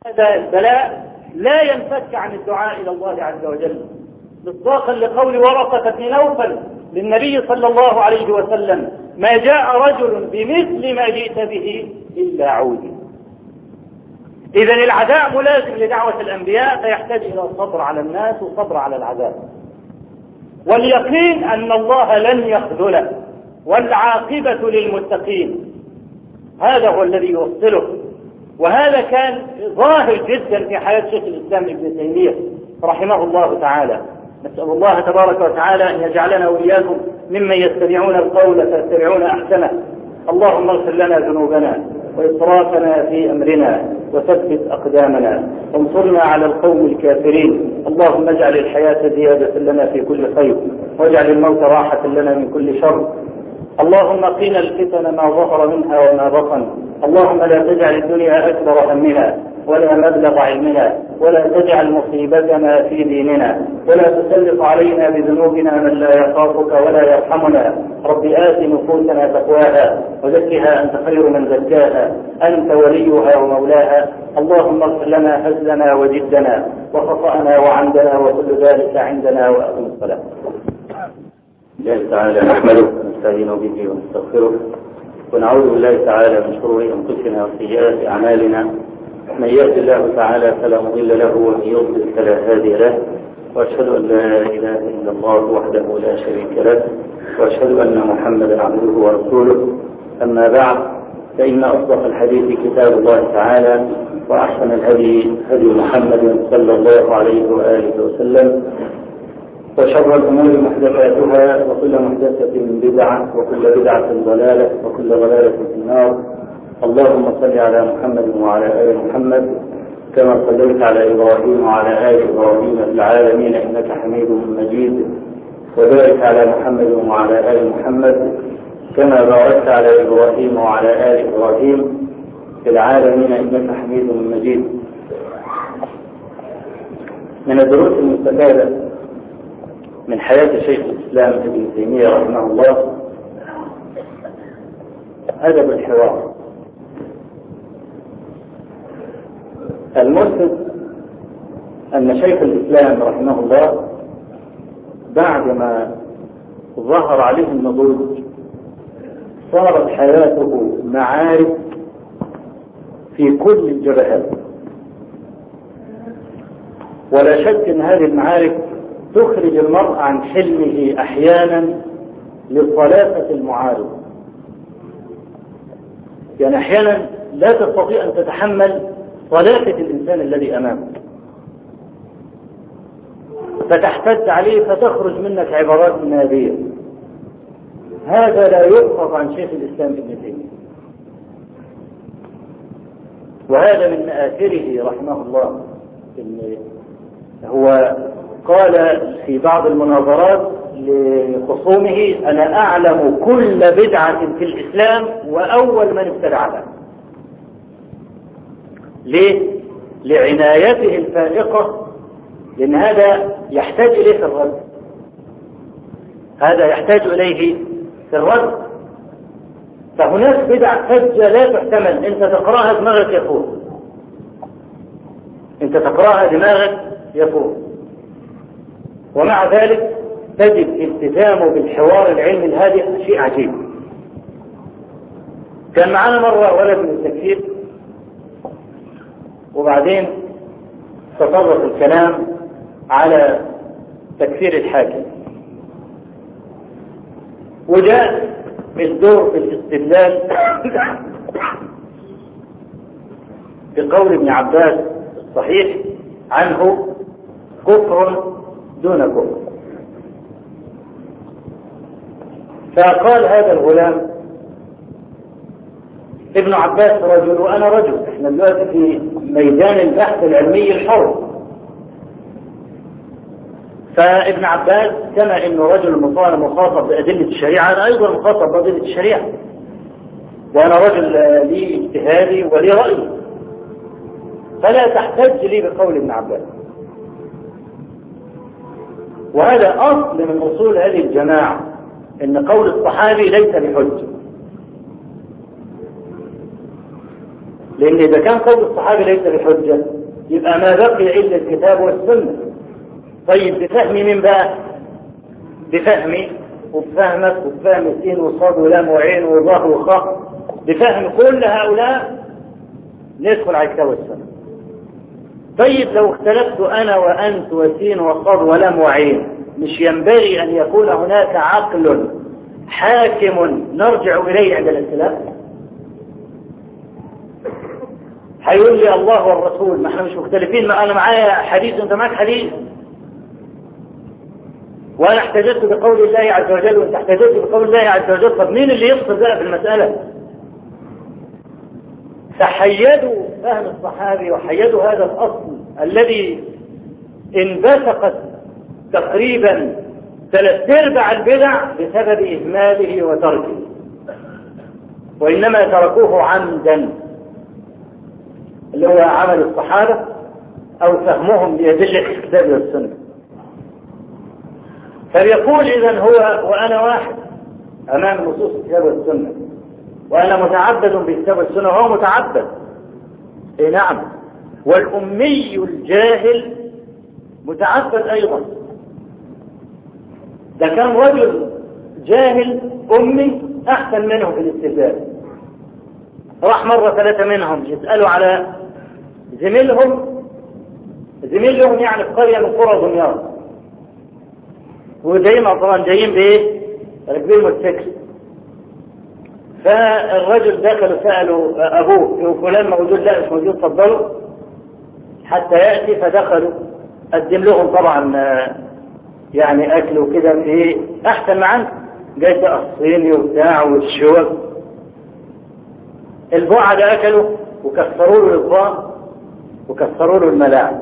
هذا البلاء لا ينفك عن الدعاء إلى الله عز وجل مصداقا لقول ورقة بن نوفل للنبي صلى الله عليه وسلم ما جاء رجل بمثل ما جئت به إلا عودي إذا العداء ملازم لدعوة الأنبياء فيحتاج إلى الصبر على الناس والصبر على العذاب واليقين أن الله لن يخذله والعاقبة للمتقين هذا هو الذي يوصله وهذا كان ظاهر جدا في حياة شيخ الإسلام ابن تيمية رحمه الله تعالى نسأل الله تبارك وتعالى أن يجعلنا وإياكم ممن يستمعون القول فيتبعون أحسنه اللهم اغفر لنا ذنوبنا وإسرافنا في أمرنا وثبت أقدامنا وانصرنا على القوم الكافرين اللهم اجعل الحياة زيادة لنا في كل خير واجعل الموت راحة لنا من كل شر اللهم قنا الفتن ما ظهر منها وما بطن اللهم لا تجعل الدنيا أكبر همنا ولا مبلغ علمنا ولا تجعل مصيبتنا في ديننا ولا تسلط علينا بذنوبنا من لا يخافك ولا يرحمنا رب آت نفوسنا تقواها وزكها أنت خير من زكاها أنت وليها ومولاها اللهم اغفر لنا هزلنا وجدنا وخطأنا وعندنا وكل ذلك عندنا وأقم الصلاة الله تعالى نحمده ونستعين به ونستغفره ونعوذ بالله تعالى من شرور انفسنا وسيئات اعمالنا من يهد الله تعالى فلا مضل له ومن يضلل فلا هادي له واشهد ان لا اله الا الله وحده لا شريك له واشهد ان محمدا عبده ورسوله اما بعد فان اصدق الحديث كتاب الله تعالى واحسن الهدي هدي محمد صلى الله عليه واله وسلم وشر الأمور محدثاتها وكل محدثة بدعة وكل بدعة ضلالة وكل ضلالة في النار اللهم صل على محمد وعلى آل محمد كما صليت على إبراهيم وعلى آل إبراهيم في العالمين إنك حميد مجيد وبارك على محمد وعلى آل محمد كما باركت على إبراهيم وعلى آل إبراهيم في العالمين إنك حميد مجيد من الدروس المستفادة من حياة شيخ الإسلام ابن تيمية رحمه الله أدب الحوار الملفت أن شيخ الإسلام رحمه الله بعدما ظهر عليه النضوج صارت حياته معارك في كل الجبهات ولا شك أن هذه المعارك تخرج المرء عن حلمه احيانا لصلافة المعارض يعني احيانا لا تستطيع ان تتحمل صلافة الانسان الذي امامك فتحتج عليه فتخرج منك عبارات نابية هذا لا يؤخذ عن شيخ الاسلام ابن تيمية وهذا من مآثره رحمه الله إن هو قال في بعض المناظرات لخصومه أنا أعلم كل بدعة في الإسلام وأول من ابتدعها ليه؟ لعنايته الفائقة لأن هذا يحتاج إليه في الرد هذا يحتاج إليه في الرد فهناك بدع فجة لا تحتمل أنت تقرأها دماغك يفوت أنت تقرأها دماغك يفوت ومع ذلك تجد التزامه بالحوار العلمي الهادئ شيء عجيب كان معانا مرة ولد من التكفير وبعدين تطرق الكلام على تكفير الحاكم وجاء الدور في الاستدلال بقول ابن عباس الصحيح عنه كفر دون كفر فقال هذا الغلام ابن عباس رجل وانا رجل احنا دلوقتي في ميدان البحث العلمي الحر فابن عباس كما انه رجل مخاطب بادله الشريعه انا ايضا مخاطب بادله الشريعه وانا رجل لي اجتهادي ولي رايي فلا تحتج لي بقول ابن عباس وهذا اصل من اصول هذه الجماعه ان قول الصحابي ليس بحجه لأن إذا كان قول الصحابة ليس بحجة يبقى ما بقي إلا الكتاب والسنة طيب بفهمي من بقى؟ بفهمي وبفهمك وبفهم سين وصاد ولام وعين وظهر وخاء بفهم كل هؤلاء ندخل على الكتاب والسنة طيب لو اختلفت أنا وأنت وسين وصاد ولام وعين مش ينبغي أن يكون هناك عقل حاكم نرجع إليه عند الاختلاف هيقول لي الله والرسول ما احنا مش مختلفين ما انا معايا حديث وانت معاك حديث وانا احتججت بقول الله عز وجل وانت احتججت بقول الله عز وجل طب مين اللي يفصل بقى في المسألة فحيدوا فهم الصحابي وحيدوا هذا الاصل الذي انبثقت تقريبا ثلاث ارباع البدع بسبب اهماله وتركه وانما تركوه عمدا اللي هو عمل الصحابة او فهمهم لأدلة الكتاب والسنة فليقول اذا هو وانا واحد امام نصوص الكتاب والسنة وانا متعبد بالكتاب والسنة وهو متعبد اي نعم والامي الجاهل متعبد ايضا ده كان رجل جاهل امي احسن منه في الاستدلال راح مرة ثلاثة منهم يسألوا على زميلهم زميلهم يعني في قرية من قرى دمياط ودايما طبعا جايين بايه؟ راكبين موتوسيكل فالرجل دخل سألوا أبوه فلان موجود لا مش موجود تفضلوا حتى يأتي فدخلوا قدم لهم طبعا يعني أكل وكده في أحسن ما عنده جاي بقى الصيني وبتاع والشوك البعد أكلوا وكسروا له الإطباق وكسروا له الملاعب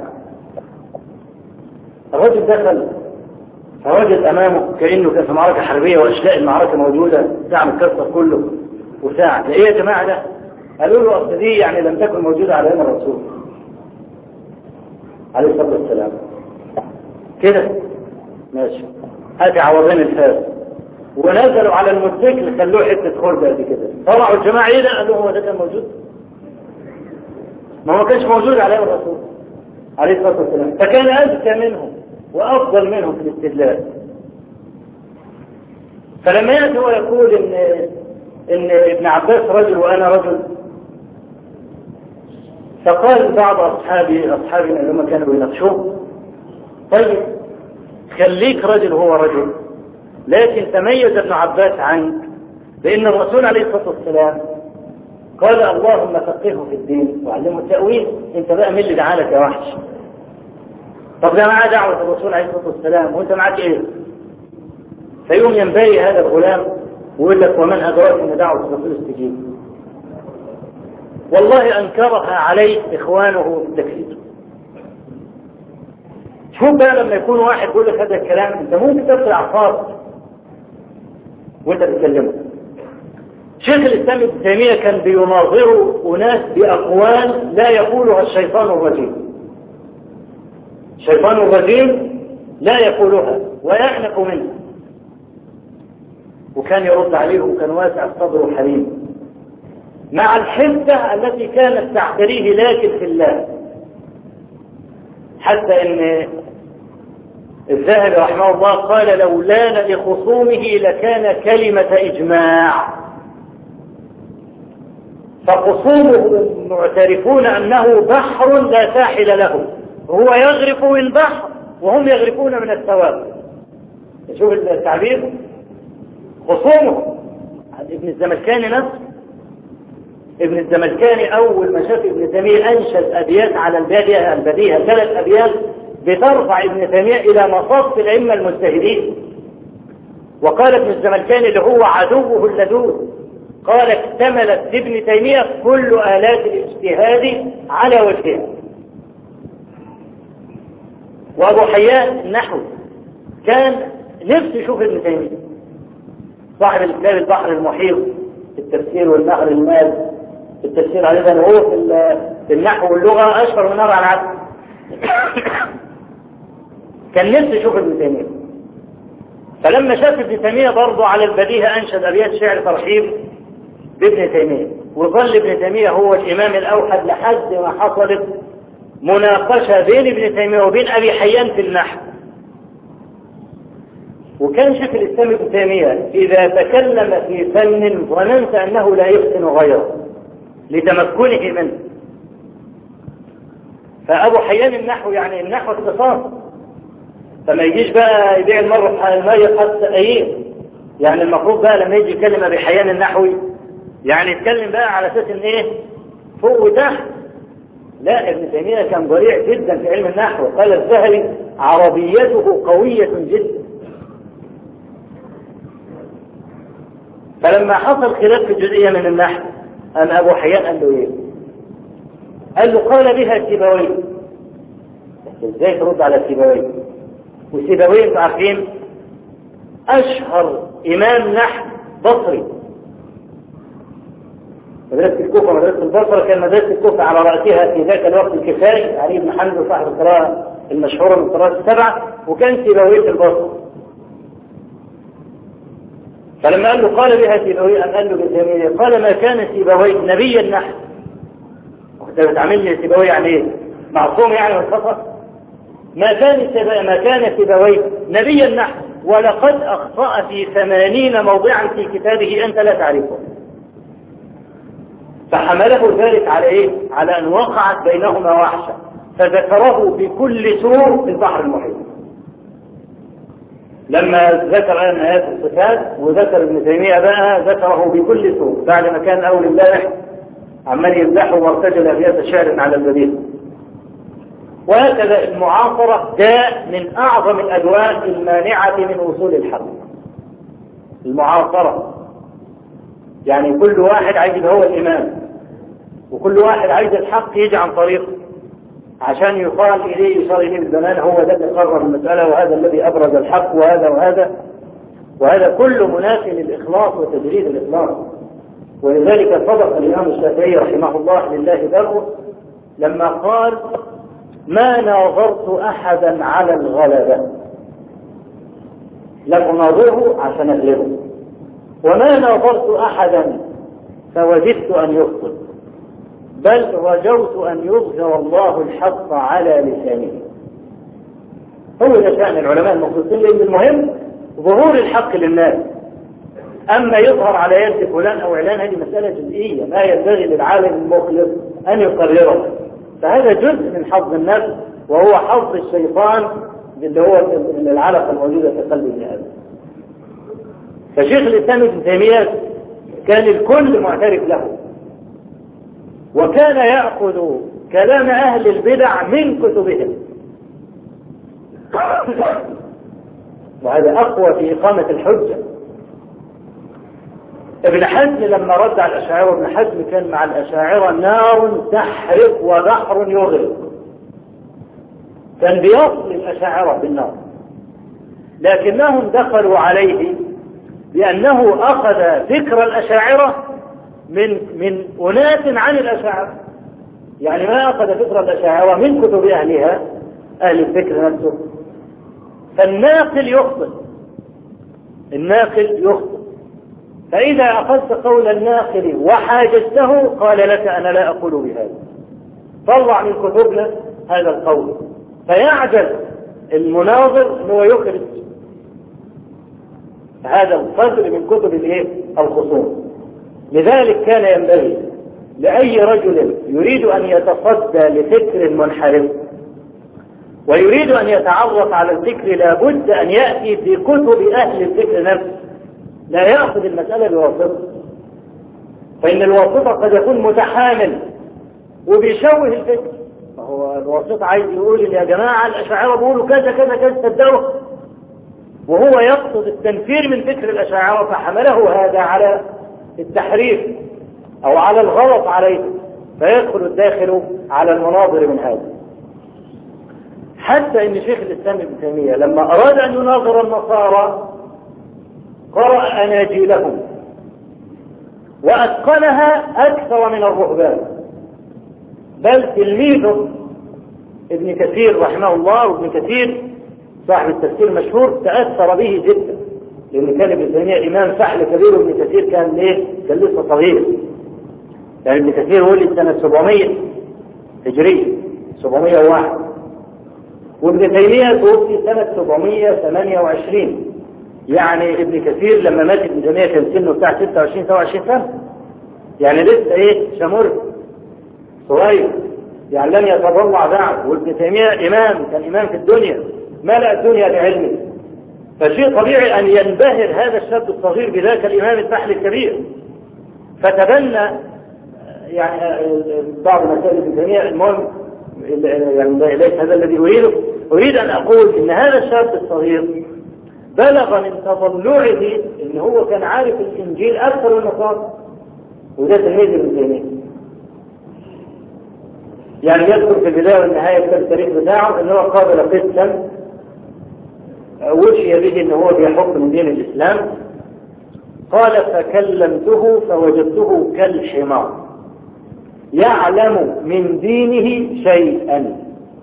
الرجل دخل فوجد امامه كانه كان في معركه حربيه واشلاء المعركه موجوده ساعه متكسر كله وساعه ايه يا جماعه ده؟ قالوا له اصل دي يعني لم تكن موجوده على ايام الرسول عليه الصلاه والسلام كده ماشي هاتي عوضين الفاس ونزلوا على الموتوسيكل خلوه حته خرده قد كده طلعوا الجماعه ايه ده؟ قالوا هو ده كان موجود ما هو كانش موجود على ايام الرسول عليه الصلاه والسلام فكان اذكى منهم وافضل منهم في الاستدلال فلما ياتي هو يقول ان ان ابن عباس رجل وانا رجل فقال بعض اصحابي اصحابنا اللي هم كانوا يناقشوه طيب خليك رجل هو رجل لكن تميز ابن عباس عنك بان الرسول عليه الصلاه والسلام قال اللهم فقهه في الدين وعلمه التاويل انت بقى مين اللي دعالك يا وحش طب ده معاه دعوة الرسول عليه الصلاة والسلام وانت معاك ايه فيوم ينبغي هذا الغلام ويقول لك ومن أدراك أن دعوة الرسول استجيب والله أنكرها عليه إخوانه في التكفير شوف بقى لما يكون واحد يقول لك هذا الكلام انت ممكن تبقى اعصاب وانت بتكلمه شيخ الاسلام ابن تيميه كان بيناظر اناس باقوال لا يقولها الشيطان الرجيم الشيطان الرجيم لا يقولها ويعنق منها وكان يرد عليهم وكان واسع الصدر وحليم مع الحدة التي كانت تعتريه لكن في الله حتى ان الذهبي رحمه الله قال لو لان لخصومه لكان كلمة إجماع فخصومه معترفون أنه بحر لا ساحل له هو يغرف من بحر وهم يغرفون من الثواب شوف التعبير خصومه ابن الزملكاني نفسه ابن الزملكاني اول ما شاف ابن تيميه انشد ابيات على الباديه البديهه ثلاث ابيات بترفع ابن تيميه الى مصاف الائمه المجتهدين وقال ابن الزملكاني اللي هو عدوه اللدود قال اكتملت لابن تيميه كل الات الاجتهاد على وجهها وابو حيان النحو كان نفسه يشوف ابن تيميه صاحب الكتاب البحر المحيط في التفسير والنهر المال في التفسير عليه هو في, في النحو واللغه اشهر من نار على العدل كان نفسه يشوف ابن تيميه فلما شاف ابن تيميه برضه على البديهه انشد ابيات شعر ترحيب بابن تيمية وظل ابن تيمية هو الإمام الأوحد لحد ما حصلت مناقشة بين ابن تيمية وبين أبي حيان في النحو وكان شيخ الإسلام ابن تيمية إذا تكلم في فن ظننت أنه لا يحسن غيره لتمكنه منه فأبو حيان النحو يعني النحو اختصاص فما يجيش بقى يبيع المرة المية حتى أيه يعني المفروض بقى لما يجي يتكلم بحيان النحوي يعني يتكلم بقى على اساس ان ايه فوق وتحت لا ابن تيمية كان ضريع جدا في علم النحو قال الذهبي عربيته قوية جدا فلما حصل خلاف في جزئية من النحو أن أبو حيان قال له إيه؟ قال له قال بها سيبويه ازاي ترد على سيبويه؟ وسيبويه انتوا عارفين أشهر إمام نحو بصري مدرسة الكوفة مدرسة البصرة كان مدرسة الكوفة على رأسها في ذاك الوقت الكفاية علي بن حمد صاحب القراءة المشهورة من القراءة السبعة وكان سيبويه في البصرة فلما قال له قال بها سيبويه أم قال له بالجميع قال ما كان سيبويه نبيا نحن وانت بتعامل لي سيبويه يعني ايه؟ معصوم يعني من الخطأ ما كان ما كان سيبويه نبيا نحن ولقد أخطأ في ثمانين موضعا في كتابه أنت لا تعرفه فحمله ذلك على إيه؟ على أن وقعت بينهما وحشة فذكره بكل سور في البحر المحيط لما ذكر أن آيات الصفات وذكر ابن تيمية بقى ذكره بكل سور بعد ما كان أول امبارح عمال يمدحه وارتجل أبيات شعر على البديل وهكذا المعاصرة داء من أعظم الأدواء المانعة من وصول الحق المعاصرة يعني كل واحد عايز يبقى هو الإمام وكل واحد عايز الحق يجي عن طريقه عشان يقال إليه يصار إليه الزمان هو ده اللي قرر المسألة وهذا الذي أبرز الحق وهذا وهذا وهذا كله منافي للإخلاص وتجريد الإخلاص ولذلك صدق الإمام الشافعي رحمه الله لله بره لما قال ما ناظرت أحدا على الغلبة لم أناظره عشان أغلبه وما ناظرت أحدا فوجدت أن يخطئ بل رجوت أن يظهر الله الحق على لسانه هو ده شأن العلماء المخلصين لأن المهم ظهور الحق للناس أما يظهر على يد فلان أو علان هذه مسألة جزئية ما ينبغي للعالم المخلص أن يقرره فهذا جزء من حظ النفس وهو حظ الشيطان اللي هو العلقة الموجودة في قلب ابن آدم فشيخ الإسلام ابن تيمية كان الكل معترف له وكان يأخذ كلام أهل البدع من كتبهم وهذا أقوى في إقامة الحجة ابن حزم لما رد على الأشاعرة ابن حزم كان مع الأشاعرة نار تحرق وبحر يغرق كان بيصل الأشاعرة بالنار لكنهم دخلوا عليه بأنه أخذ فكر الأشاعرة من من أناس عن الأشاعرة يعني ما أخذ فكر الأشاعرة من كتب أهلها أهل الفكر نفسه فالناقل يخطئ الناقل يخطئ فإذا أخذت قول الناقل وحاجزته قال لك أنا لا أقول بهذا طلع من كتبنا هذا القول فيعجز المناظر هو يخرج هذا القدر من كتب الايه؟ الخصوم لذلك كان ينبغي لأي رجل يريد أن يتصدى لفكر منحرف ويريد أن يتعرف على الفكر لابد أن يأتي في كتب أهل الفكر نفسه لا يأخذ المسألة بواسطة فإن الواسطة قد يكون متحامل وبيشوه الفكر فهو الواسطة عايز يقول يا جماعة الأشاعرة بيقولوا كذا كذا كذا صدقوا وهو يقصد التنفير من فكر الأشاعرة فحمله هذا على التحريف أو على الغلط عليه فيدخل الداخل على المناظر من هذا حتى ان شيخ الاسلام ابن تيميه لما اراد ان يناظر النصارى قرأ أناجيلهم وأتقنها أكثر من الرهبان بل تلميذه ابن كثير رحمه الله وابن كثير صاحب التفسير المشهور تأثر به جدا لأن كان ابن تيمية إمام فحل كبير وابن كثير كان إيه؟ كان لسه صغير يعني ابن كثير ولد سنة 700 هجرية 701 وابن تيمية توفي سنة 728 يعني ابن كثير لما مات ابن تيمية كان سنه بتاع 26 27 سنة يعني لسه ايه شمر صغير يعني لن يتضرع بعد وابن تيمية إمام كان إمام في الدنيا ملأ الدنيا بعلمه فشيء طبيعي أن ينبهر هذا الشاب الصغير بذاك الإمام الفحل الكبير فتبنى يعني بعض مسائل ابن تيمية المهم يعني ليس هذا الذي أريده أريد أن أقول إن هذا الشاب الصغير بلغ من تضلعه إن هو كان عارف الإنجيل أكثر من النصارى وده تلميذ ابن تيمية يعني يذكر في البداية والنهاية في التاريخ بتاعه إن هو قابل قسطا وشي به إن هو بيحكم من دين الإسلام قال فكلمته فوجدته كالحمار يعلم من دينه شيئا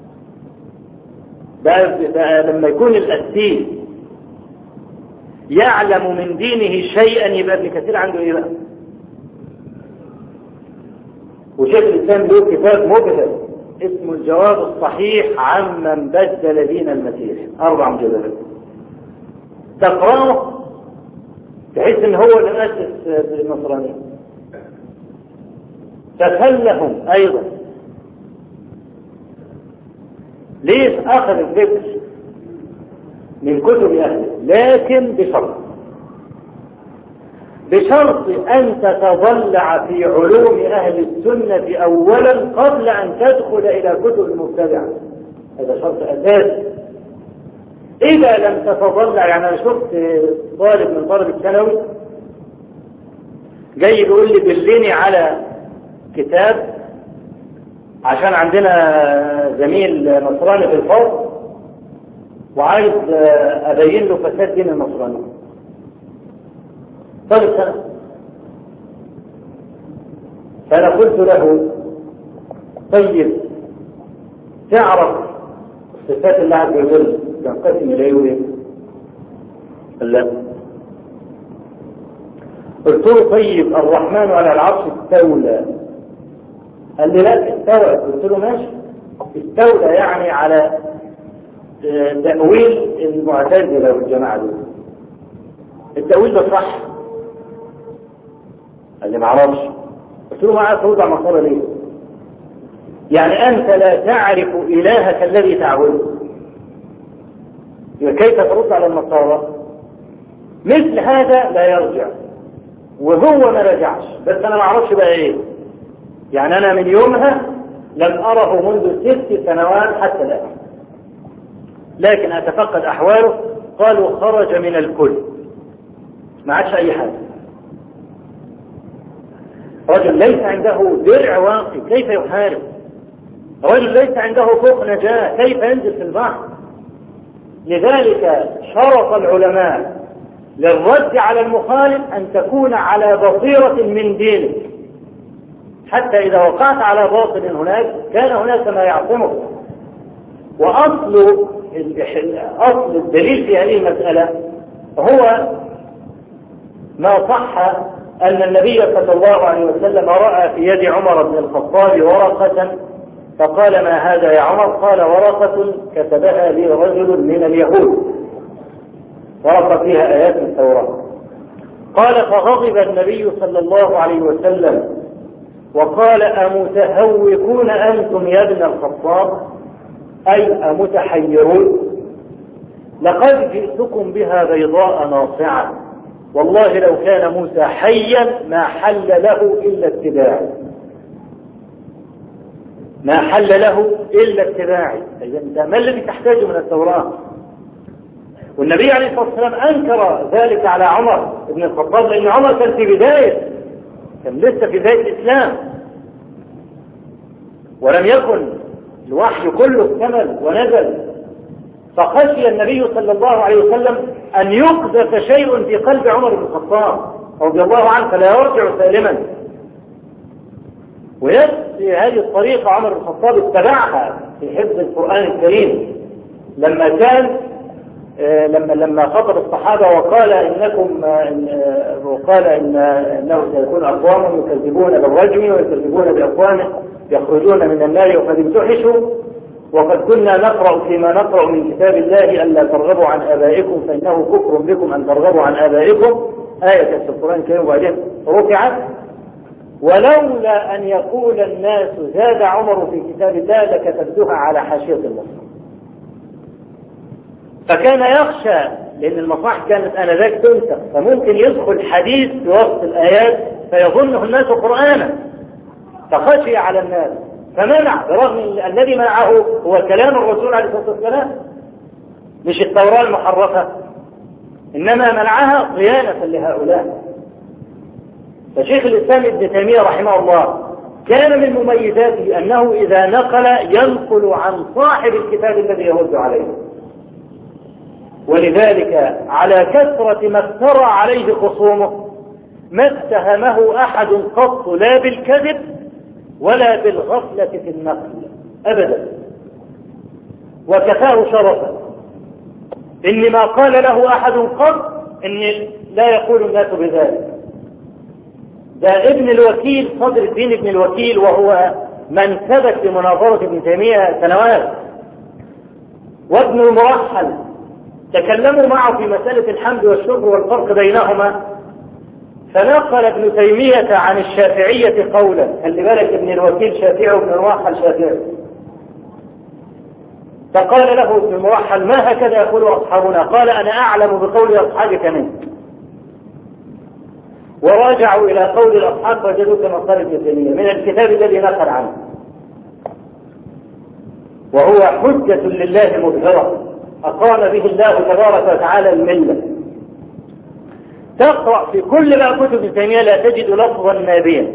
ده, ده لما يكون الأسيل يعلم من دينه شيئا يبقى ابن كثير عنده ايه بقى وشيخ الاسلام له كتاب مبهر اسمه الجواب الصحيح عمن بدل دين المسيح اربع مجلدات تقراه تحس ان هو اللي اسس النصرانيه تكلهم ايضا ليش اخذ الفكر من كتب اهله لكن بشرط بشرط ان تتضلع في علوم اهل السنه اولا قبل ان تدخل الى كتب المبتدعه هذا شرط اساسي اذا لم تتضلع يعني انا شفت طالب من طلب الثانوي جاي بيقول لي دلني على كتاب عشان عندنا زميل نصراني في الفصل وعايز ابين له فساد دين النصرانيه طالب سنه فانا قلت له طيب تعرف صفات الله عز وجل تنقسم الى ايه لا قلت له طيب الرحمن على العرش استولى قال لي لا استوى قلت له ماشي استولى يعني على تأويل المعتزلة والجماعة دول التأويل ده صح قال لي ما اعرفش قلت له ما عارف توضع مصارى ليه يعني أنت لا تعرف إلهك الذي تعبده كيف ترد على النصارى مثل هذا لا يرجع وهو ما رجعش بس انا ما اعرفش بقى ايه يعني انا من يومها لم اره منذ ست سنوات حتى الان لكن اتفقد احواله قالوا خرج من الكل ما عادش اي حاجه رجل ليس عنده درع واقي كيف يحارب رجل ليس عنده فوق نجاة كيف ينزل في البحر لذلك شرط العلماء للرد على المخالف أن تكون على بصيرة من دينك حتى إذا وقعت على باطل هناك كان هناك ما يعصمك وأصل أصل الدليل في هذه المسألة هو ما صح أن النبي صلى الله عليه وسلم رأى في يد عمر بن الخطاب ورقة فقال ما هذا يا عمر قال ورقة كتبها لي رجل من اليهود ورقة فيها آيات من التوراة قال فغضب النبي صلى الله عليه وسلم وقال أمتهوكون أنتم يا ابن الخطاب أي أمتحيرون لقد جئتكم بها بيضاء ناصعة والله لو كان موسى حيا ما حل له إلا اتباعي ما حل له إلا اتباعي إذا ما الذي تحتاجه من التوراة والنبي عليه الصلاة والسلام أنكر ذلك على عمر بن الخطاب لأن عمر كان في بداية كان لسه في بداية الإسلام ولم يكن الوحي كله اكتمل ونزل فخشي النبي صلى الله عليه وسلم أن يقذف شيء في قلب عمر بن الخطاب رضي الله عنه فلا يرجع سالما ويأتي هذه الطريقة عمر بن الخطاب اتبعها في حفظ القرآن الكريم لما كان آه، لما لما خطب الصحابة وقال إنكم آه، وقال إن أنه سيكون أقوام يكذبون بالرجم ويكذبون بأقوام يخرجون من النار وقد امتحشوا وقد كنا نقرأ فيما نقرأ من كتاب الله ألا ترغبوا عن آبائكم فإنه كفر بكم أن ترغبوا عن آبائكم آية في القرآن الكريم وبعدين رفعت ولولا أن يقول الناس زاد عمر في كتاب الله لكتبتها على حاشية المصحف فكان يخشى لأن المصاحف كانت آنذاك تنسخ فممكن يدخل حديث في وسط الآيات فيظنه الناس قرآنا فخشي على الناس فمنع برغم ان الذي منعه هو كلام الرسول عليه الصلاه والسلام مش التوراه المحرفه انما منعها صيانه لهؤلاء فشيخ الاسلام ابن تيميه رحمه الله كان من مميزاته انه اذا نقل ينقل عن صاحب الكتاب الذي يرد عليه ولذلك على كثرة ما افترى عليه خصومه ما اتهمه أحد قط لا بالكذب ولا بالغفلة في النقل أبدا وكفاه شرفا إن ما قال له أحد قط إن لا يقول الناس بذلك ده ابن الوكيل صدر الدين ابن الوكيل وهو من ثبت بمناظرة ابن تيمية سنوات وابن المرحل تكلموا معه في مسألة الحمد والشكر والفرق بينهما فنقل ابن تيمية عن الشافعية قولا خلي بالك ابن الوكيل شافعي وابن المرحل شافعي فقال له ابن المرحل ما هكذا يقول أصحابنا قال أنا أعلم بقول أصحابك منك وراجعوا إلى قول الأصحاب وجدوا كما قال ابن تيمية من الكتاب الذي نقل عنه وهو حجة لله مظهرة أقام به الله تبارك وتعالى الملة تقرأ في كل ما كتب ابن تيمية لا تجد لفظا نابيا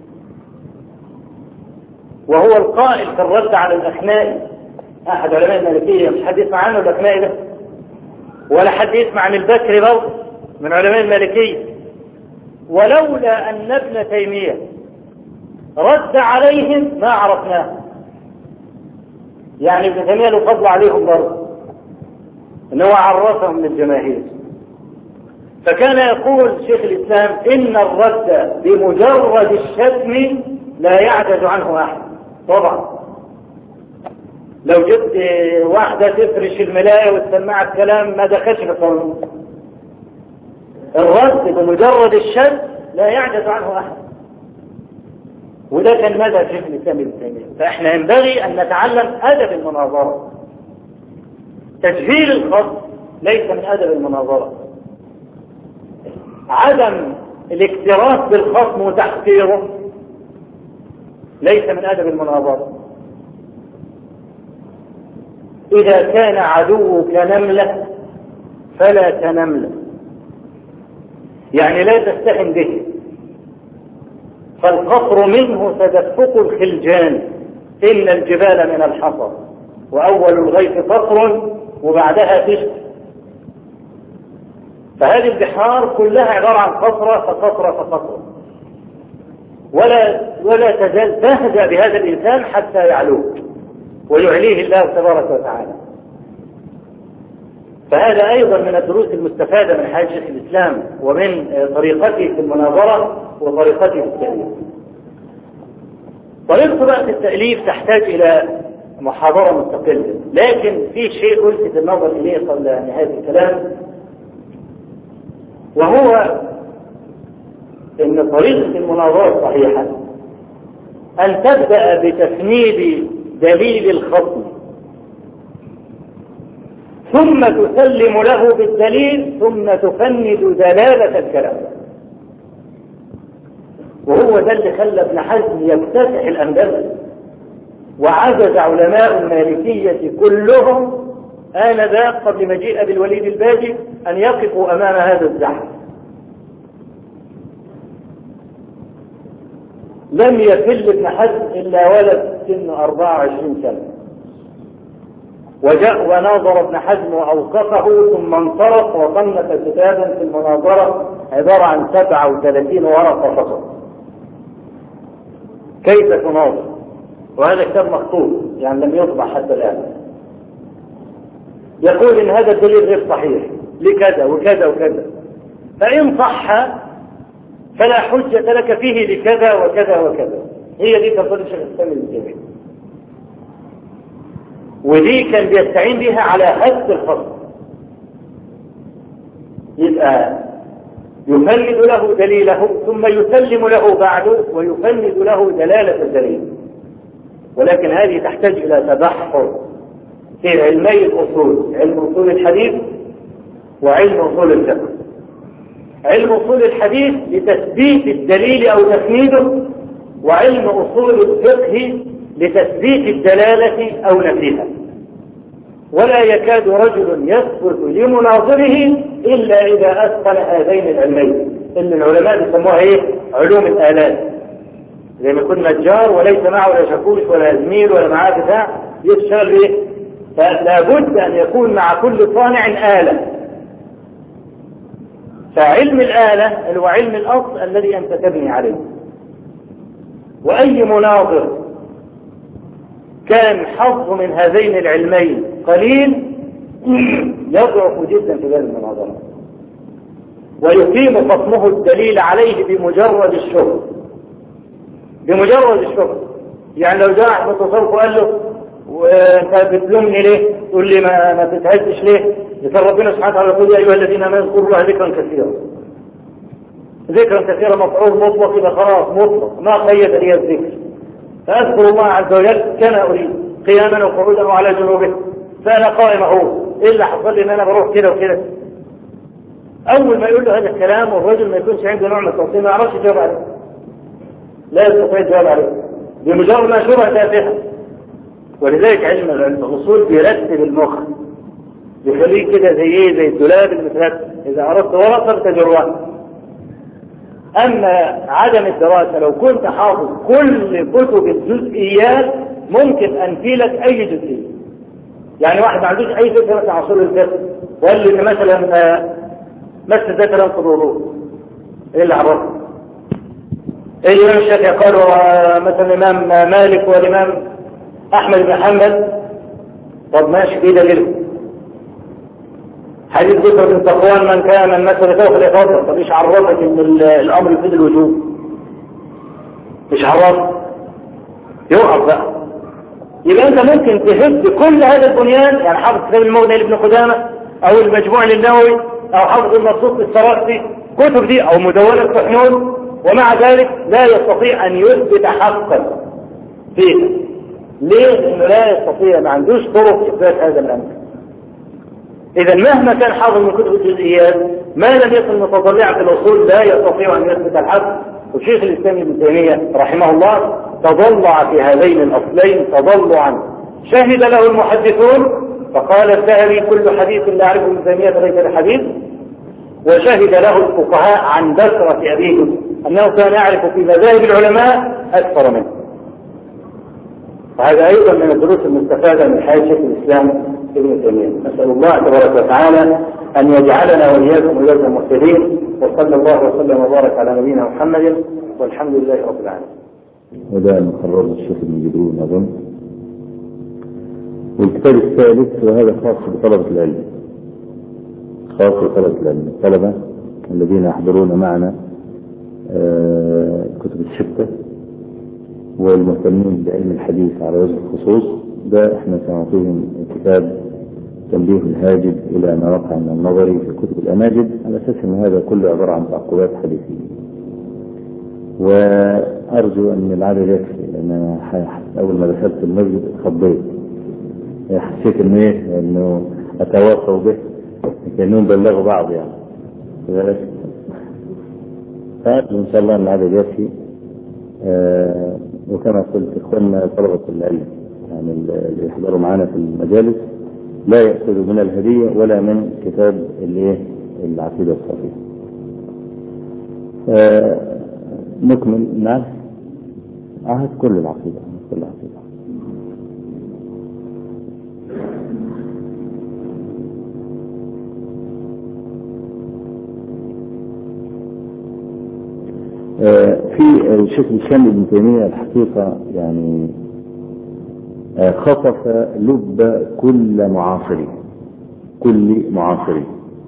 وهو القائل في الرد على الأخنائي أحد علماء المالكية مش حد يسمع عنه الأخنائي ده ولا حد يسمع عن البكري برضه من علماء المالكية ولولا أن ابن تيمية رد عليهم ما عرفناه يعني ابن تيمية له فضل عليهم برضه انه عرفهم للجماهير فكان يقول شيخ الاسلام ان الرد بمجرد الشتم لا يعجز عنه احد طبعا لو جبت واحدة تفرش الملاية وتسمع الكلام ما دخلش في القانون الرد بمجرد الشد لا يعجز عنه احد وده كان مدى شيخ الاسلام ابن تيميه فاحنا ينبغي ان نتعلم ادب المناظره تجهيل الخصم ليس من ادب المناظره عدم الاكتراث بالخصم وتحقيره ليس من ادب المناظره اذا كان عدوك نمله فلا كنمله يعني لا تستحن به فالقصر منه تدفق الخلجان إن الجبال من الحصر وأول الغيث قصر وبعدها تشت فهذه البحار كلها عبارة عن قصرة فقصرة فقصرة ولا ولا تزال تهدأ بهذا الإنسان حتى يعلوك ويعليه الله تبارك وتعالى فهذا أيضا من الدروس المستفادة من حياة شيخ الإسلام ومن طريقته في المناظرة وطريقته في التأليف طريقته بقى في التأليف تحتاج إلى محاضرة مستقلة لكن في شيء ألفت النظر إليه قبل نهاية الكلام وهو أن طريقة المناظرة الصحيحة أن تبدأ بتفنيد دليل الخصم ثم تسلم له بالدليل ثم تفند دلالة الكلام وهو ده اللي خلى ابن حزم يفتتح الأندلس وعجز علماء المالكية كلهم آنذاك قبل مجيء أبي الوليد الباجي أن يقفوا أمام هذا الزحف لم يفل ابن حزم إلا ولد سن 24 سنة وجاء وناظر ابن حزم وأوقفه ثم انصرف وصنف كتابا في المناظرة عبارة عن 37 ورقة فقط كيف تناظر وهذا كتاب مخطوط يعني لم يطبع حتى الآن يقول إن هذا الدليل غير صحيح لكذا وكذا وكذا فإن صح فلا حجة لك فيه لكذا وكذا وكذا هي دي تفضل الشيخ الإسلام ابن تيمية ودي كان بيستعين بها على حد الخصم يبقى يفند له دليله ثم يسلم له بعده ويفند له دلالة الدليل ولكن هذه تحتاج إلى تبحر في علمي الأصول علم أصول الحديث وعلم أصول الفقه علم أصول الحديث لتثبيت الدليل أو تفنيده وعلم أصول الفقه لتثبيت الدلالة أو نفيها ولا يكاد رجل يثبت لمناظره إلا إذا أتقن هذين العلمين اللي العلماء بيسموها إيه؟ علوم الآلات زي ما يكون نجار وليس معه ولا شاكوش ولا زميل ولا معاه بتاع يشتغل إيه؟ فلا بد أن يكون مع كل صانع آلة فعلم الآلة اللي هو علم الأصل الذي أنت تبني عليه وأي مناظر كان حظه من هذين العلمين قليل يضعف جدا في باب المناظرة ويقيم خصمه الدليل عليه بمجرد الشهر بمجرد الشهر يعني لو جاء احمد تصرف وقال له وانت بتلومني ليه؟ تقول لي ما ما بتعدش ليه؟ لكن ربنا سبحانه وتعالى يقول يا ايها الذين امنوا اذكروا الله ذكرا كثيرا. ذكرا كثيرا مفعول مطلق يبقى خلاص مطلق ما قيد لي الذكر. فاذكر الله عز وجل كما اريد قياما وقعودا وعلى جنوبه فانا قائم اهو ايه اللي حصل لي ان انا بروح كده وكده اول ما يقول له هذا الكلام والرجل ما يكونش عنده نوع من التوصيل ما يعرفش يجاوب عليه لا يستطيع الجواب عليه بمجرد ما شبهه تافهه ولذلك علم الاصول بيرتب المخ بيخليه كده زي ايه زي الدولاب المترتب اذا اردت ورقه تجرها اما عدم الدراسه لو كنت حافظ كل كتب الجزئيات ممكن انفي لك اي جزئيه يعني واحد ما عندوش اي فكره عن اصول الفقه وقال لي ان مثلا مس ذكر ينقض الوضوء ايه اللي عرفه؟ ايه الامام الشافعي قال مثلا الامام مالك والامام احمد بن حنبل طب ماشي في دليل حديث ذكر بن صفوان من كان من مثل فوق الافاضه طب ايش عرفك ان الامر يفيد الوجوب؟ ايش عرفك؟ يقف بقى يبقى انت ممكن تهد كل هذا البنيان يعني حافظ كتاب المغني لابن قدامه او المجموع للنووي او حافظ المبسوط للسراسي كتب دي او مدونة سحنون ومع ذلك لا يستطيع ان يثبت حقا فيها ليه؟ لانه لا يستطيع ما عندوش طرق اثبات هذا الامر اذا مهما كان حافظ من كتب الجزئيات ما لم يكن متطلعا في الاصول لا يستطيع ان يثبت الحق وشيخ الاسلام ابن تيميه رحمه الله تضلع في هذين الاصلين تضلعا شهد له المحدثون فقال الذهبي كل حديث لا اعرفه ابن تيميه فليس بحديث وشهد له الفقهاء عن بكرة أبيه أنه كان يعرف في مذاهب العلماء أكثر منه وهذا أيضا من الدروس المستفادة من حياة شيخ الإسلام ابن تيمية نسأل الله تبارك وتعالى أن يجعلنا وإياكم وإياكم مهتدين وصلى الله وسلم وبارك على نبينا محمد والحمد لله رب العالمين. وده مقرر الشيخ ابن جبرون أظن. والكتاب الثالث وهذا خاص بطلبة العلم. خاص بطلبة العلم، الطلبة الذين يحضرون معنا الكتب الستة والمهتمين بعلم الحديث على وجه الخصوص ده احنا سنعطيهم كتاب تنبيه الهاجد الى ما وقع من النظر في كتب الاماجد على اساس ان هذا كله عباره عن تعقيبات حديثيه. وارجو ان العدد يكفي لان انا اول ما دخلت المسجد اتخضيت. حسيت انه ايه انه اتواصوا به كانهم بلغوا بعض يعني. كذلك فارجو ان شاء الله ان العدد يكفي. آه وكما قلت اخواننا طلبه العلم يعني اللي يحضروا معنا في المجالس لا يأخذ من الهدية ولا من كتاب الايه العقيدة الصحيحة. آه نكمل نعم عهد كل العقيدة كل العقيدة. آه في الشيخ الإسلام ابن تيمية الحقيقة يعني خطف لب كل معاصره كل معاصرين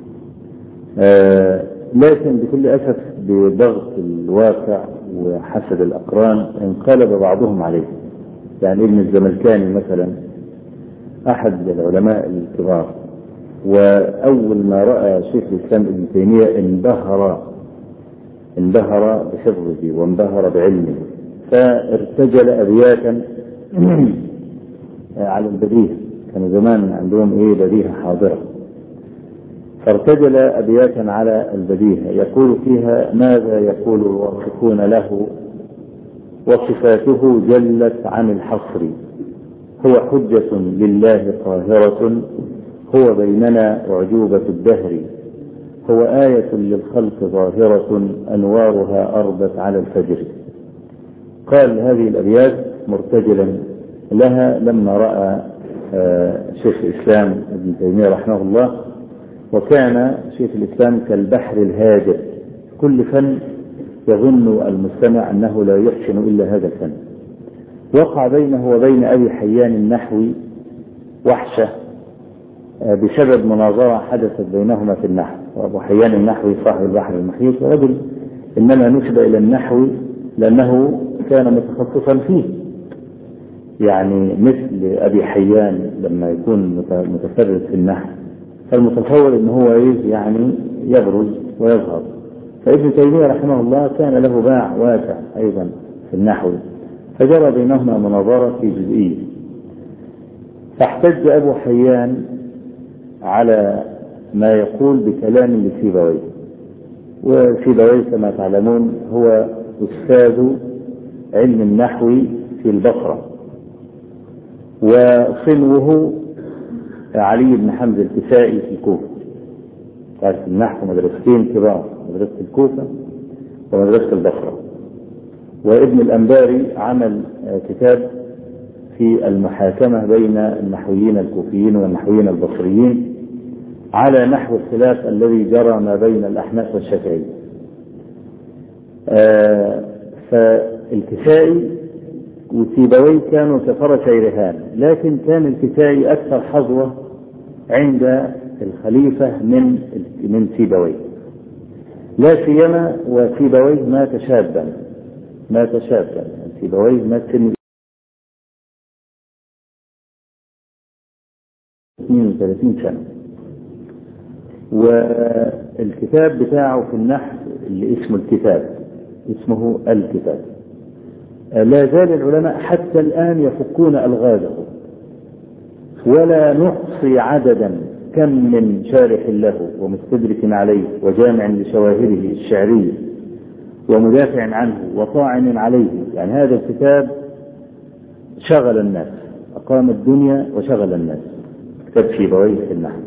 آه لكن بكل أسف بضغط الواقع وحسد الأقران انقلب بعضهم عليه يعني ابن الزملكاني مثلا أحد العلماء الكبار وأول ما رأى شيخ الإسلام ابن تيمية انبهر انبهر بحفظه وانبهر بعلمه فارتجل أبياتا على البديهة كانوا زمان عندهم إيه بديهة حاضرة فارتجل أبياتا على البديهة يقول فيها ماذا يقول الواصفون له وصفاته جلت عن الحصر هو حجة لله قاهرة هو بيننا أعجوبة الدهر هو آية للخلق ظاهرة أنوارها أربت على الفجر قال هذه الأبيات مرتجلا لها لما رأى شيخ الإسلام ابن تيمية رحمه الله وكان شيخ الإسلام كالبحر الهادئ كل فن يظن المستمع أنه لا يحسن إلا هذا الفن وقع بينه وبين أبي حيان النحوي وحشة بسبب مناظرة حدثت بينهما في النحو وأبو حيان النحوي صاحب البحر المحيط رجل إنما نسب إلى النحو لأنه كان متخصصا فيه يعني مثل أبي حيان لما يكون متفرد في النحو فالمتصور ان هو ايه يعني يبرز ويظهر فابن تيميه رحمه الله كان له باع واسع ايضا في النحو فجرى بينهما مناظره في جزئيه فاحتج ابو حيان على ما يقول بكلام لسيبويه وسيبويه كما تعلمون هو استاذ علم النحو في البصره وصنوه علي بن حمزه الكسائي في الكوفه تعرف النحو مدرستين كبار مدرسه الكوفه ومدرسه البصره وابن الانباري عمل كتاب في المحاكمه بين النحويين الكوفيين والنحويين البصريين على نحو الخلاف الذي جرى ما بين الاحناف والشافعيه آه فالكسائي وسيبويه كانوا كفرس رهان لكن كان الكسائي أكثر حظوة عند الخليفة من من سيبويه لا سيما وسيبويه مات شابا مات شابا سيبويه مات سن 32 سنة والكتاب بتاعه في النحو اللي اسمه الكتاب اسمه الكتاب لا زال العلماء حتى الآن يفكون ألغازه ولا نحصي عددا كم من شارح له ومستدرك عليه وجامع لشواهده الشعرية ومدافع عنه وطاعن عليه يعني هذا الكتاب شغل الناس أقام الدنيا وشغل الناس كتاب سيبويه في النحو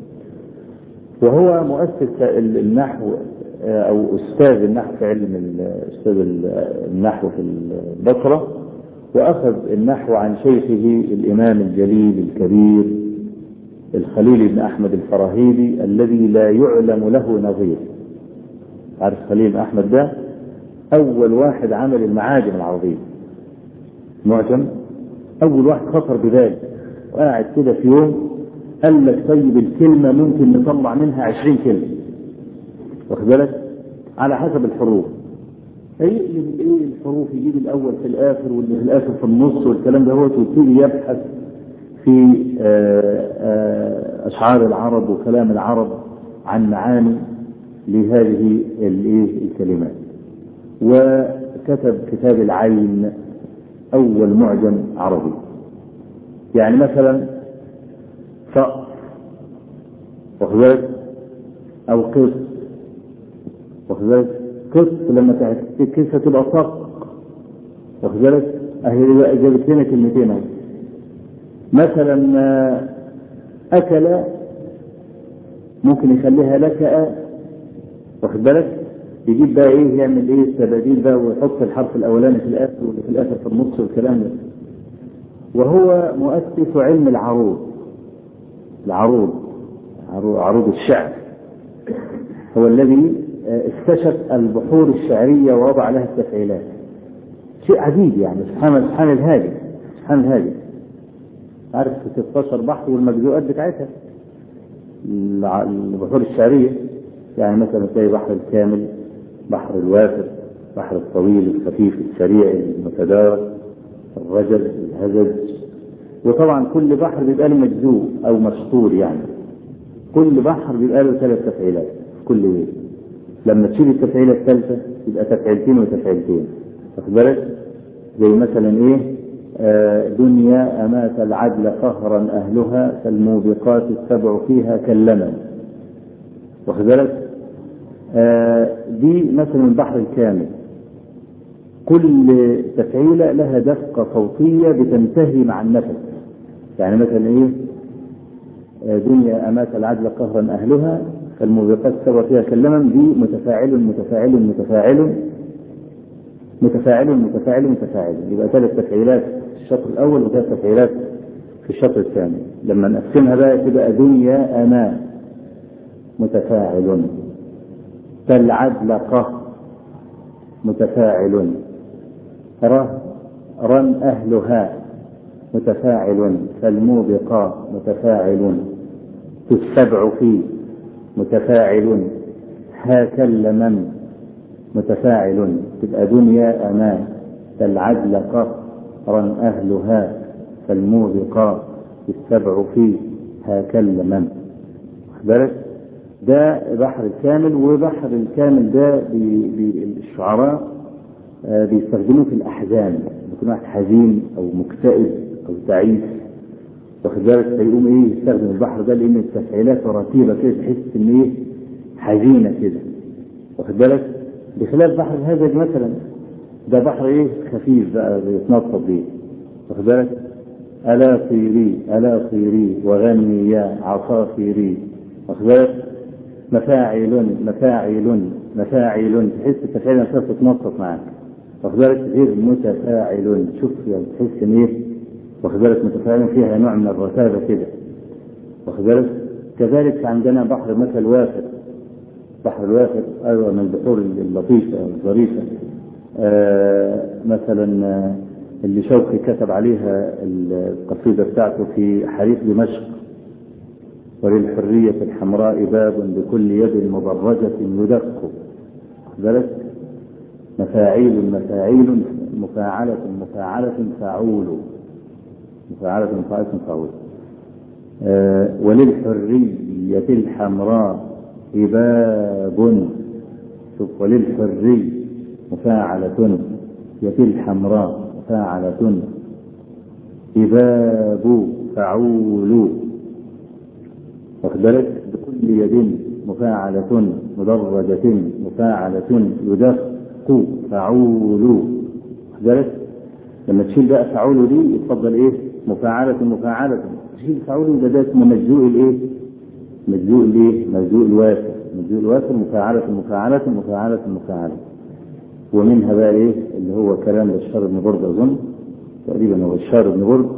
وهو مؤسس النحو او استاذ النحو في علم استاذ النحو في البصره واخذ النحو عن شيخه الامام الجليل الكبير الخليل بن احمد الفراهيدي الذي لا يعلم له نظير عارف خليل بن احمد ده اول واحد عمل المعاجم العربيه معجم اول واحد خطر بذلك وقاعد كده في يوم قال لك طيب الكلمه ممكن نطلع منها عشرين كلمه واخد بالك على حسب الحروف يقلب الايه الحروف يجيب الاول في الاخر واللي في الاخر في النص والكلام ده هو ويبتدي يبحث في اشعار العرب وكلام العرب عن معاني لهذه الايه الكلمات وكتب كتاب العين اول معجم عربي يعني مثلا صقر واخد بالك او قص واخد بالك قص لما تكسها تبقى صق واخد بالك اهي جابت لنا كلمتين اهي مثلا اكل ممكن يخليها لكأ واخد بالك يجيب بقى ايه يعمل ايه التباديل بقى ويحط الحرف الاولاني في الاخر واللي في الاخر في النص والكلام ده وهو مؤسس علم العروض العروض عروض الشعر هو الذي اكتشف البحور الشعرية ووضع لها التفعيلات شيء عجيب يعني سبحان سبحان الهادي سبحان الهادي عارف 16 بحر والمجزوءات بتاعتها الع- البحور الشعرية يعني مثلا تلاقي بحر الكامل بحر الوافر بحر الطويل الخفيف السريع المتدارك الرجل الهزج وطبعا كل بحر بيبقى له مجزوء او مسطور يعني كل بحر بيبقى له ثلاث تفعيلات في كل بيت لما تشيل التفعيله الثالثه يبقى تفعيلتين وتفعيلتين واخد بالك زي مثلا ايه آه دنيا امات العدل قهرا اهلها فالموبقات السبع فيها كاللمن واخد بالك آه دي مثلا البحر الكامل كل تفعيله لها دفقه صوتيه بتنتهي مع النفس يعني مثلا ايه آه دنيا امات العدل قهرا اهلها فالموبقات السبع فيها كاللمن دي متفاعل متفاعل متفاعل متفاعل متفاعل متفاعل يبقى ثلاث تفعيلات في الشطر الاول وثلاث تفعيلات في الشطر الثاني لما نقسمها بقى تبقى دنيا امان متفاعل فالعدلقة متفاعل ره رن أهلها متفاعل فالموبقة متفاعل السبع في متفاعل هاكل من متفاعل تبقى دنيا أمان فالعدل قهرا أهلها فالموبقة السبع في هاكل من بالك ده بحر الكامل وبحر الكامل ده بي بي الشعراء آه بيستخدموه في الأحزان يكون واحد حزين أو مكتئب أو تعيس واخد بالك فيقوم ايه يستخدم البحر ده لان التفعيلات رتيبه كده تحس ان ايه حزينه كده واخد بالك بخلاف بحر الهزج مثلا ده بحر ايه خفيف بقى بيتنطط بيه واخد بالك ألا طيري ألا طيري وغني يا عصافيري واخد بالك مفاعل مفاعل مفاعل تحس التفعيل نفسها تتنطط معاك واخد بالك غير متفاعل شوف يعني تحس ان ايه واخد بالك متفاعل فيها نوع من الرتابه كده واخد بالك كذلك عندنا بحر مثل وافر بحر الوافر ايضا من البحور اللطيفه الظريفه آه مثلا آه اللي شوقي كتب عليها القصيده بتاعته في حريق دمشق وللحرية الحمراء باب بكل يد مبرجة يدق واخد بالك مفاعيل مفاعيل مفاعلة مفاعلة فاعول مفاعلة مفاعلة فاعول آه وللحرية الحمراء إباب شوف وللحري مفاعلة يتي الحمراء مفاعلة إباب فعول واخد بالك بكل يد مفاعلة مدرجة مفاعلة يدق فعول واخد بالك لما تشيل بقى فعول دي يتفضل ايه مفاعلة مفاعلة تشيل فعول ده ده اسمه مجزوء الايه مجزوء الايه مجزوء الوافر مجزوء الوافر مفاعلة مفاعلة مفاعلة مفاعلة ومنها بقى ايه اللي هو كلام بشار بن برد اظن تقريبا هو بشار بن برد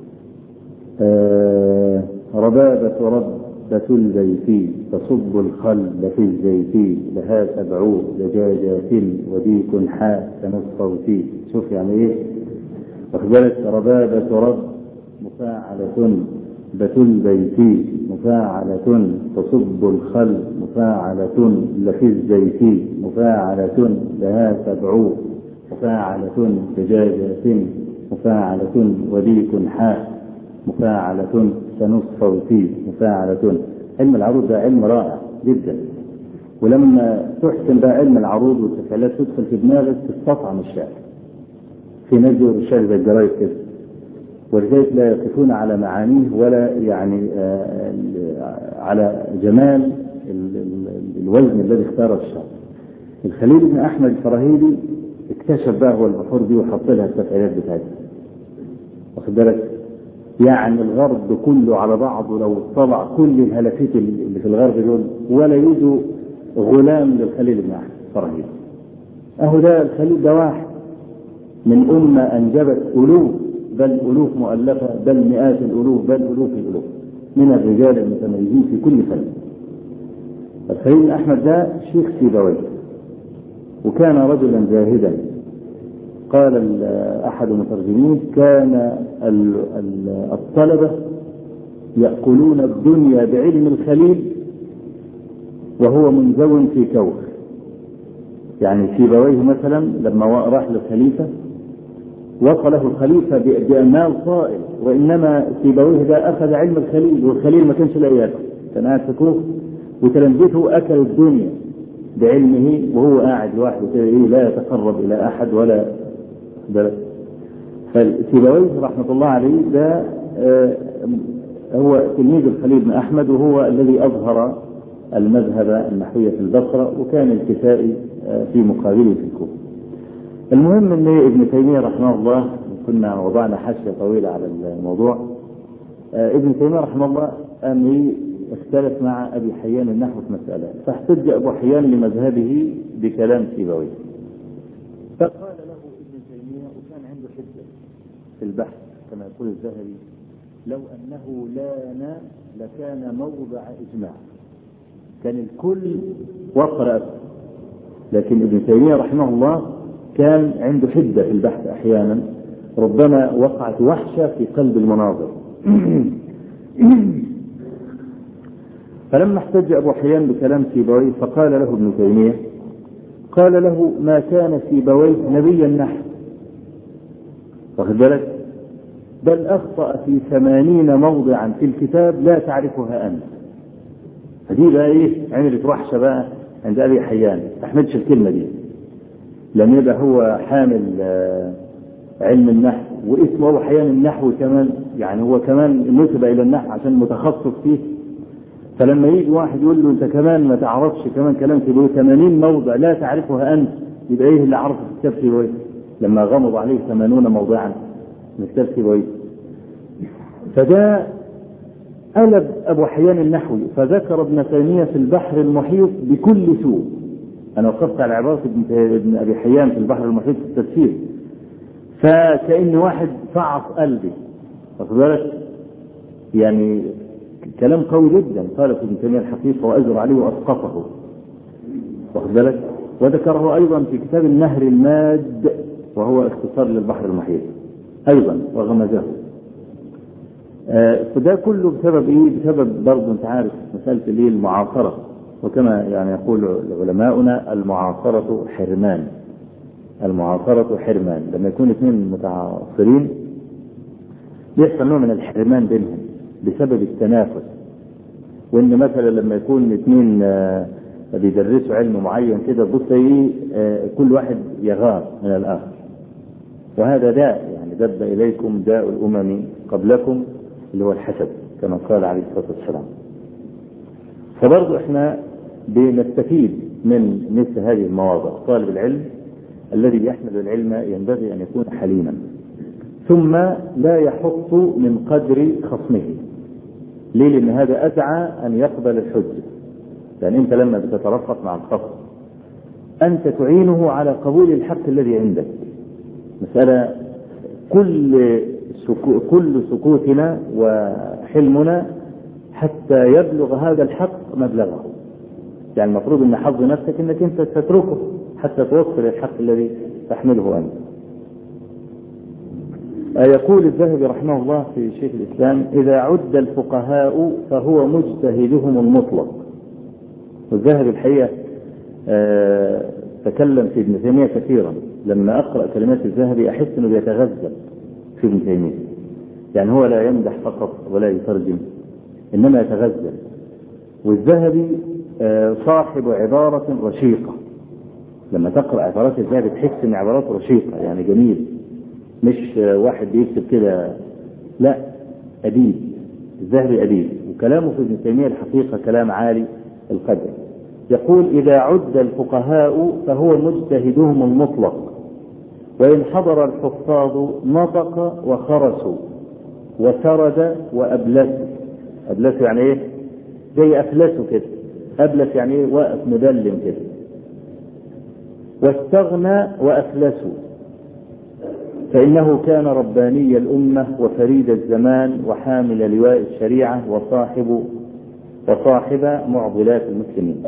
آه ربابة ربة البيت تصب الخل في الزيت لها سبع دجاجات وديك حاسن الصوت شوف يعني ايه واخد بالك ربابة رب مفاعلة بت البيت مفاعلة تصب الخل مفاعلة لفي الزيت مفاعلة لها سبع مفاعلة دجاجات مفاعلة وديك حاء مفاعلة سنص صوتي مفاعلة علم العروض ده علم رائع جدا ولما تحسن بقى علم العروض والتفعيلات تدخل في دماغك تستطعم الشعر في ناس بيقولوا الشعر زي الجرايد كده ولذلك لا يقفون على معانيه ولا يعني آه على جمال ال ال الوزن الذي اختاره الشعر الخليل بن احمد الفراهيدي اكتشف بقى هو البحور دي وحط لها التفعيلات بتاعتها واخد بالك يعني الغرب كله على بعضه لو طلع كل الهلافيت اللي في الغرب دول ولا يوجد غلام للخليل بن احمد الفراهيدي اهو ده الخليل ده واحد من امه انجبت الوف بل ألوف مؤلفة بل مئات الألوف بل ألوف الألوف من الرجال المتميزين في كل فن الخليل أحمد ده شيخ سيبويه وكان رجلا زاهدا قال أحد مترجمين كان الطلبة يأكلون الدنيا بعلم الخليل وهو منزو في كوخ يعني سيبويه مثلا لما راح للخليفة وصله الخليفة بمال طائل وإنما سيبويه ده أخذ علم الخليل والخليل ما كانش لا ياكل كان قاعد في كوخ وتلامذته أكلوا الدنيا بعلمه وهو قاعد لوحده كده إيه لا يتقرب إلى أحد ولا ده فسيبويه رحمة الله عليه ده آه هو تلميذ الخليل بن أحمد وهو الذي أظهر المذهب النحوي في البصرة وكان الكسائي آه في مقابله في الكوفة. المهم ان ابن تيمية رحمه الله كنا وضعنا حاشية طويلة على الموضوع آه ابن تيمية رحمه الله أن اختلف مع أبي حيان النحو في مسألة فاحتج أبو حيان لمذهبه بكلام سيبويه فقال له ابن تيمية وكان عنده حجة في البحث كما يقول الذهبي لو أنه لان لكان موضع إجماع كان الكل وفر أكثر لكن ابن تيمية رحمه الله كان عنده حدة في البحث أحيانا ربما وقعت وحشة في قلب المناظر فلما احتج أبو حيان بكلام سيبويه فقال له ابن تيمية قال له ما كان سيبويه نبيا نحو واخد بالك بل أخطأ في ثمانين موضعا في الكتاب لا تعرفها أنت فدي بقى إيه عملت وحشة بقى عند أبي حيان ما استحملش الكلمة دي لم يبقى هو حامل علم النحو واسمه أبو حيان النحو كمان يعني هو كمان نسب إلى النحو عشان متخصص فيه فلما يجي واحد يقول له انت كمان ما تعرفش كمان كلام في 80 موضع لا تعرفها انت يبقى ايه اللي عرفه في كتاب سيبويه لما غمض عليه 80 موضعا من كتاب سيبويه فده قلب ابو حيان النحوي فذكر ابن تيميه في البحر المحيط بكل سوء انا وقفت على عباره ابن ابي حيان في البحر المحيط في التفسير فكأن واحد فعص قلبي واخد بالك يعني كلام قوي جدا قال ابن تيميه الحقيقه واجر عليه واسقطه واخد بالك وذكره ايضا في كتاب النهر الماد وهو اختصار للبحر المحيط ايضا وغمزه آه فده كله بسبب ايه؟ بسبب برضه انت عارف مساله الايه المعاصره وكما يعني يقول علماؤنا المعاصره حرمان المعاصره حرمان لما يكون اثنين متعاصرين يحصل نوع من الحرمان بينهم بسبب التنافس وان مثلا لما يكون اثنين بيدرسوا علم معين كده بص ايه كل واحد يغار من الاخر وهذا داء يعني دب اليكم داء الامم قبلكم اللي هو الحسد كما قال عليه الصلاه والسلام فبرضه احنا بنستفيد من مثل هذه المواضع طالب العلم الذي يحمل العلم ينبغي ان يكون حليما ثم لا يحط من قدر خصمه ليه لان هذا ادعى ان يقبل الحجه لان انت لما بتترفق مع الخصم انت تعينه على قبول الحق الذي عندك مساله كل سكو كل سكوتنا وحلمنا حتى يبلغ هذا الحق مبلغه يعني المفروض ان حظ نفسك انك انت تتركه حتى توصل الحق الذي تحمله انت يقول الذهبي رحمه الله في شيخ الإسلام إذا عد الفقهاء فهو مجتهدهم المطلق والذهبي الحقيقة آه تكلم في ابن تيمية كثيرا لما أقرأ كلمات الذهبي أحس أنه بيتغزل في ابن تيمية يعني هو لا يمدح فقط ولا يترجم إنما يتغزل والذهبي آه صاحب عبارة رشيقة لما تقرأ عبارات الذهبي تحس أن عباراته رشيقة يعني جميل مش واحد بيكتب كده لا أديب الذهبي أديب وكلامه في ابن تيمية الحقيقة كلام عالي القدر يقول إذا عد الفقهاء فهو مجتهدهم المطلق وإن حضر الحفاظ نطق وخرسوا وسرد وأبلسوا أبلسوا يعني إيه؟ زي أفلسوا كده أبلس يعني إيه؟ واقف مدلم كده واستغنى وأفلسوا فإنه كان رباني الأمة وفريد الزمان وحامل لواء الشريعة وصاحب وصاحب معضلات المسلمين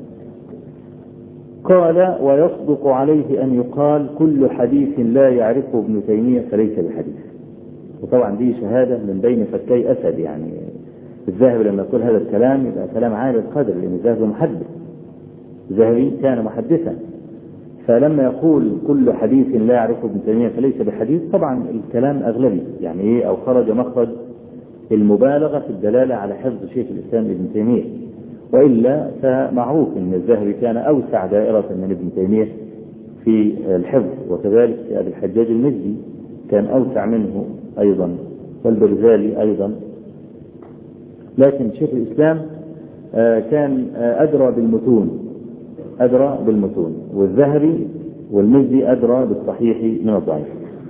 قال ويصدق عليه أن يقال كل حديث لا يعرفه ابن تيمية فليس بحديث وطبعا دي شهادة من بين فكي أسد يعني الذهبي لما يقول هذا الكلام يبقى كلام عالي القدر لأن الذهبي محدث الذهبي كان محدثا فلما يقول كل حديث لا يعرفه ابن تيمية فليس بحديث طبعا الكلام أغلبي يعني إيه أو خرج مخرج المبالغة في الدلالة على حفظ شيخ الإسلام ابن تيمية وإلا فمعروف أن الذهبي كان أوسع دائرة من ابن تيمية في الحفظ وكذلك أبي الحجاج المزي كان أوسع منه أيضا والبرزالي أيضا لكن شيخ الإسلام كان أدرى بالمتون أدرى بالمتون والذهبي والمزي أدرى بالصحيح من الضعيف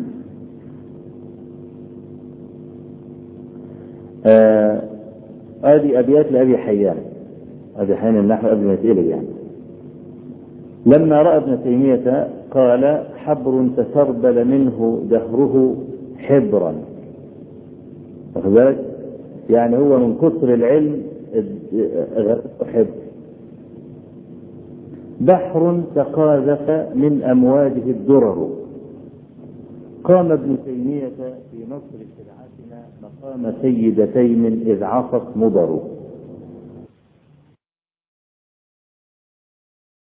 هذه أبيات لأبي حيان أبي حيان النحو قبل ما يتقلب يعني لما رأى ابن تيمية قال حبر تسربل منه دهره حبرا واخد بالك؟ يعني هو من كثر العلم غرقه حبر بحر تقاذف من أمواجه الدرر قام ابن تيمية في نصر شرعتنا مقام سيد تيم إذ عصت مضر